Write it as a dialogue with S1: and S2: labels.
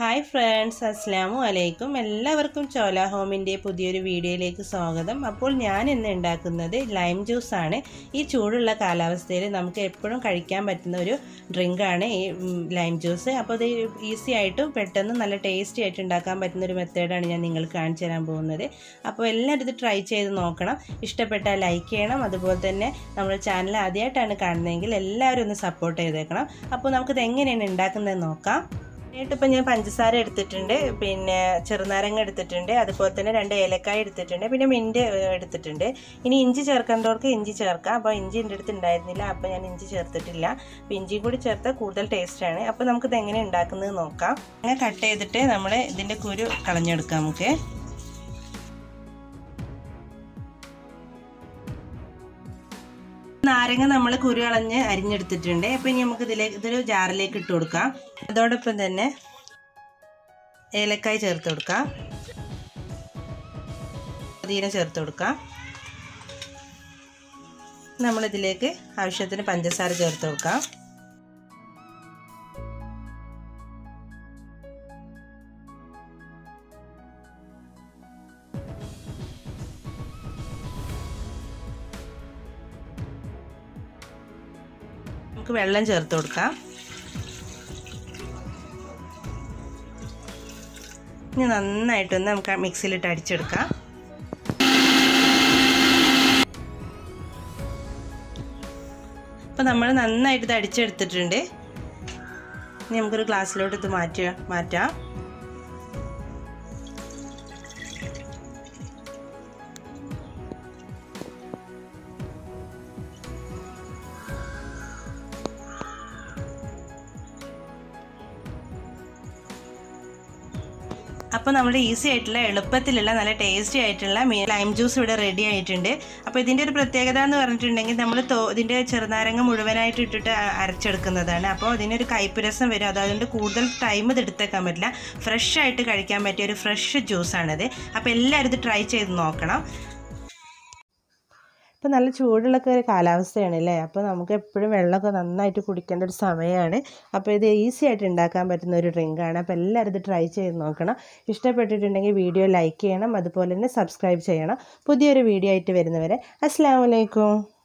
S1: hi friends അസ്സാമു അലൈക്കും എല്ലാവർക്കും ചോല ഹോമിൻ്റെ പുതിയൊരു വീഡിയോയിലേക്ക് സ്വാഗതം അപ്പോൾ ഞാൻ ഇന്ന് ഉണ്ടാക്കുന്നത് ലൈം ജ്യൂസാണ് ഈ ചൂടുള്ള കാലാവസ്ഥയിൽ നമുക്ക് എപ്പോഴും കഴിക്കാൻ പറ്റുന്ന ഒരു ഡ്രിങ്കാണ് ഈ ഉം, ലൈം ജ്യൂസ് അപ്പോൾ ഇത് ഈസി ആയിട്ടും പെട്ടെന്ന് നല്ല ടേസ്റ്റി ആയിട്ട് ഉണ്ടാക്കാൻ പറ്റുന്ന ഒരു മെത്തേഡാണ് ഞാൻ നിങ്ങൾക്ക് കാണിച്ചു തരാൻ പോകുന്നത് അപ്പോൾ എല്ലാവരും ഇത് ട്രൈ ചെയ്ത് നോക്കണം ഇഷ്ടപ്പെട്ടാൽ ലൈക്ക് ചെയ്യണം അതുപോലെ തന്നെ നമ്മുടെ ചാനൽ ആദ്യമായിട്ടാണ് കാണുന്നതെങ്കിൽ എല്ലാവരും ഒന്ന് സപ്പോർട്ട് ചെയ്തേക്കണം അപ്പോൾ നമുക്കിത് എങ്ങനെയാണ് ഉണ്ടാക്കുന്നത് നോക്കാം ഇപ്പം ഞാൻ പഞ്ചസാര എടുത്തിട്ടുണ്ട് പിന്നെ ചെറുനാരങ്ങ എടുത്തിട്ടുണ്ട് അതുപോലെ തന്നെ രണ്ട് ഏലക്കായ എടുത്തിട്ടുണ്ട് പിന്നെ മിൻറ്റ് എടുത്തിട്ടുണ്ട് ഇനി ഇഞ്ചി ചേർക്കേണ്ടവർക്ക് ഇഞ്ചി ചേർക്കാം അപ്പോൾ ഇഞ്ചി എൻ്റെ അടുത്ത് ഉണ്ടായിരുന്നില്ല അപ്പോൾ ഞാൻ ഇഞ്ചി ചേർത്തിട്ടില്ല അപ്പോൾ ഇഞ്ചിയും കൂടി ചേർത്താൽ കൂടുതൽ ടേസ്റ്റാണ് അപ്പോൾ നമുക്കിത് എങ്ങനെ ഉണ്ടാക്കുന്നത് നോക്കാം അങ്ങനെ കട്ട് ചെയ്തിട്ട് നമ്മൾ ഇതിൻ്റെ കുരു കളഞ്ഞെടുക്കാം നമുക്ക് നാരങ്ങ നമ്മൾ കുരു കളഞ്ഞ് അരിഞ്ഞെടുത്തിട്ടുണ്ട് അപ്പോൾ ഇനി നമുക്ക് ഇതിലേക്ക് ഇതൊരു ജാറിലേക്ക് ഇട്ട് കൊടുക്കാം അതോടൊപ്പം തന്നെ ഏലക്കായ ചേർത്ത് കൊടുക്കാം പുതിന ചേർത്ത് കൊടുക്കാം നമ്മളിതിലേക്ക് ആവശ്യത്തിന് പഞ്ചസാര ചേർത്ത് കൊടുക്കാം നമുക്ക് വെള്ളം ചേർത്ത് കൊടുക്കാം ഇനി നന്നായിട്ടൊന്ന് നമുക്ക് മിക്സിയിലിട്ട് അടിച്ചെടുക്കാം അപ്പോൾ നമ്മൾ നന്നായിട്ട് ഇത് അടിച്ചെടുത്തിട്ടുണ്ട് ഇനി നമുക്കൊരു ഗ്ലാസ്സിലോട്ട് ഇത് മാറ്റി മാറ്റാം അപ്പോൾ നമ്മുടെ ഈസി ആയിട്ടുള്ള എളുപ്പത്തിലുള്ള നല്ല ടേസ്റ്റി ആയിട്ടുള്ള ലൈം ജ്യൂസ് ഇവിടെ റെഡി ആയിട്ടുണ്ട് അപ്പോൾ ഇതിൻ്റെ ഒരു പ്രത്യേകത എന്ന് പറഞ്ഞിട്ടുണ്ടെങ്കിൽ നമ്മൾ തോ ഇതിൻ്റെ ചെറുനാരങ്ങ മുഴുവനായിട്ട് ഇട്ടിട്ട് അരച്ചെടുക്കുന്നതാണ് അപ്പോൾ ഇതിനൊരു കയ്പ്പ് രസം വരും അതുകൊണ്ട് കൂടുതൽ ടൈം ഇത് എടുത്തേക്കാൻ പറ്റില്ല ഫ്രഷ് ആയിട്ട് കഴിക്കാൻ പറ്റിയ ഒരു ഫ്രഷ് ജ്യൂസാണിത് അപ്പോൾ എല്ലാവരും ഇത് ട്രൈ ചെയ്ത് നോക്കണം ഇപ്പോൾ നല്ല ചൂടുള്ളൊക്കെ ഒരു കാലാവസ്ഥയാണ് അല്ലേ അപ്പോൾ നമുക്ക് എപ്പോഴും വെള്ളമൊക്കെ നന്നായിട്ട് കുടിക്കേണ്ട ഒരു സമയമാണ് അപ്പോൾ ഇത് ഈസി ആയിട്ട് ഉണ്ടാക്കാൻ പറ്റുന്ന ഒരു ഡ്രിങ്കാണ് അപ്പോൾ എല്ലാവരും ഇത് ട്രൈ ചെയ്ത് നോക്കണം ഇഷ്ടപ്പെട്ടിട്ടുണ്ടെങ്കിൽ വീഡിയോ ലൈക്ക് ചെയ്യണം അതുപോലെ തന്നെ സബ്സ്ക്രൈബ് ചെയ്യണം പുതിയൊരു വീഡിയോ ആയിട്ട് വരുന്നവരെ അസ്സാം വലൈക്കും